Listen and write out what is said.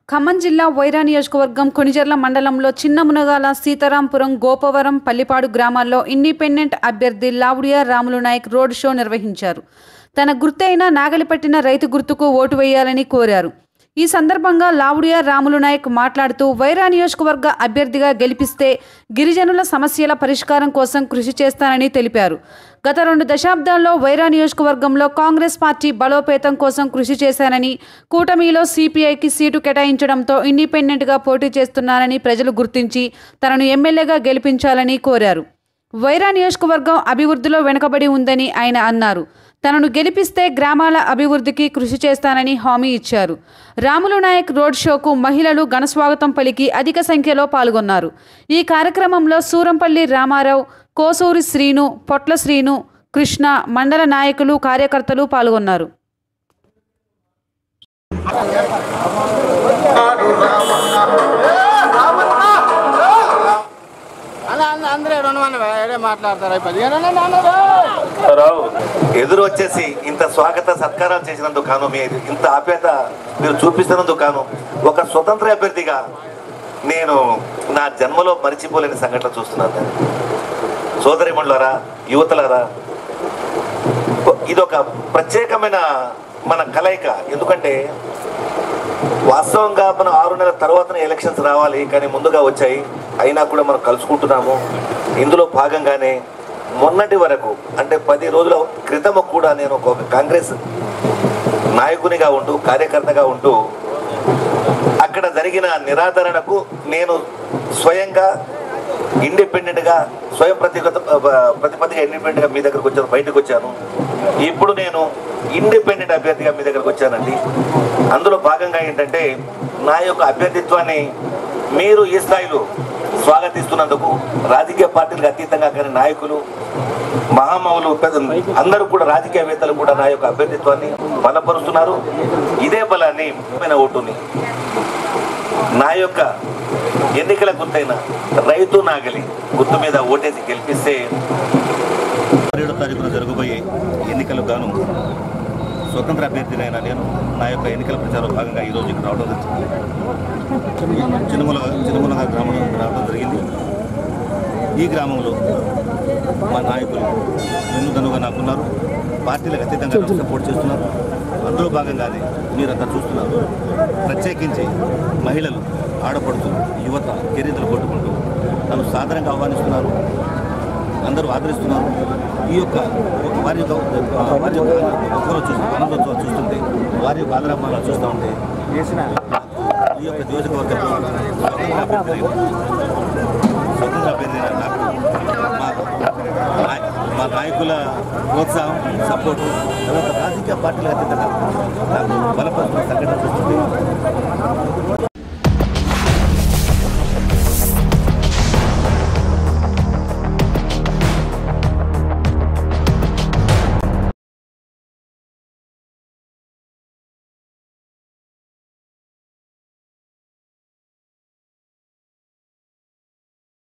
ఖమ్మం జిల్లా వైరా నియోజకవర్గం కొనిజర్ల మండలంలో చిన్న మునగాల సీతారాంపురం గోపవరం పల్లిపాడు గ్రామాల్లో ఇండిపెండెంట్ అభ్యర్థి లావుడియా రాములు నాయక్ రోడ్ షో నిర్వహించారు తన గుర్తైన నాగలిపట్టిన రైతు గుర్తుకు ఓటు వేయాలని కోరారు ఈ సందర్భంగా లావుడియా రాములు నాయక్ మాట్లాడుతూ వైరా నియోజకవర్గ అభ్యర్థిగా గెలిపిస్తే గిరిజనుల సమస్యల పరిష్కారం కోసం కృషి చేస్తానని తెలిపారు గత రెండు దశాబ్దాల్లో వైరా నియోజకవర్గంలో కాంగ్రెస్ పార్టీ బలోపేతం కోసం కృషి చేశానని కూటమిలో సిపిఐకి సీటు కేటాయించడంతో ఇండిపెండెంట్గా పోటీ చేస్తున్నానని ప్రజలు గుర్తించి తనను ఎమ్మెల్యేగా గెలిపించాలని కోరారు వైరా నియోజకవర్గం అభివృద్ధిలో వెనుకబడి ఉందని ఆయన అన్నారు తనను గెలిపిస్తే గ్రామాల అభివృద్ధికి కృషి చేస్తానని హామీ ఇచ్చారు రాములు నాయక్ రోడ్ షోకు మహిళలు ఘనస్వాగతం పలికి అధిక సంఖ్యలో పాల్గొన్నారు ఈ కార్యక్రమంలో సూరంపల్లి రామారావు కోసూరి శ్రీను పొట్ల శ్రీను కృష్ణ మండల నాయకులు కార్యకర్తలు పాల్గొన్నారు అన్న అన్న అందరూ రెండు మంది ఏడే మాట్లాడతారు అయిపోయింది రావు ఎదురు వచ్చేసి ఇంత స్వాగత సత్కారాలు చేసినందుకు కాను మీరు ఇంత ఆప్యాయత మీరు చూపిస్తున్నందుకు కాను ఒక స్వతంత్ర అభ్యర్థిగా నేను నా జన్మలో మరిచిపోలేని సంఘటన చూస్తున్నాను సోదరిమణులారా యువతలారా ఇదొక ప్రత్యేకమైన మన కలయిక ఎందుకంటే వాస్తవంగా మనం ఆరు నెలల తర్వాతనే ఎలక్షన్స్ రావాలి కానీ ముందుగా వచ్చాయి అయినా కూడా మనం కలుసుకుంటున్నాము ఇందులో భాగంగానే మొన్నటి వరకు అంటే పది రోజుల క్రితం కూడా నేను ఒక కాంగ్రెస్ నాయకునిగా ఉంటూ కార్యకర్తగా ఉంటూ అక్కడ జరిగిన నిరాదరణకు నేను స్వయంగా ఇండిపెండెంట్గా స్వయం ప్రతిగత ప్రతిపత్తిగా ఇండిపెండెంట్గా మీ దగ్గరకు వచ్చాను బయటకు వచ్చాను ఇప్పుడు నేను ఇండిపెండెంట్ అభ్యర్థిగా మీ దగ్గరకు వచ్చానండి అందులో భాగంగా ఏంటంటే నా యొక్క అభ్యర్థిత్వాన్ని మీరు ఈ స్థాయిలో స్వాగతిస్తున్నందుకు రాజకీయ పార్టీలకు అతీతంగా కానీ నాయకులు మహామౌలు పెద్ద అందరూ కూడా రాజకీయవేత్తలు కూడా నా యొక్క అభ్యర్థిత్వాన్ని బలపరుస్తున్నారు ఇదే బలాన్ని ముఖ్యమైన ఓటుని నా యొక్క ఎన్నికల గుర్తైన రైతు నాగలి గుర్తు మీద ఓటేసి గెలిపిస్తే పదిహేడో తారీఖున జరగబోయే ఎన్నికలకు గాను స్వతంత్ర అభ్యర్థినైన నేను నా యొక్క ఎన్నికల ప్రచారంలో భాగంగా ఈరోజు ఇక్కడ రావడం జరిగింది చిన్నముల చిన్నములగా గ్రామంలో రావడం జరిగింది ఈ గ్రామంలో మా నాయకులు వెన్నుదనుగా నాకున్నారు పార్టీలకు అతీతంగా నాకు సపోర్ట్ చేస్తున్నారు అందులో భాగంగానే మీరంతా చూస్తున్నారు ప్రత్యేకించి మహిళలు ఆడపడుతులు యువత కెరీర్లు కొట్టుకుంటూ నన్ను సాధారణంగా ఆహ్వానిస్తున్నారు అందరూ ఆదరిస్తున్నారు ఈ యొక్క వారి యొక్క వారి యొక్క ఒక్కరు చూస్తూ ఆనందోత్సవం చూస్తుంటే వారి యొక్క ఆదరాభావాలు చూస్తూ ఉంటే ఈ యొక్క నియోజకవర్గంలో స్వతంత్ర అభ్యర్థి స్వతంత్ర అభ్యర్థి నాకు మా నాయ- మా నాయకుల ప్రోత్సాహం సపోర్టు తర్వాత రాజకీయ పార్టీల అతీతంగా నాకు బలపరుస్తున్న సంఘటన చూస్తుంది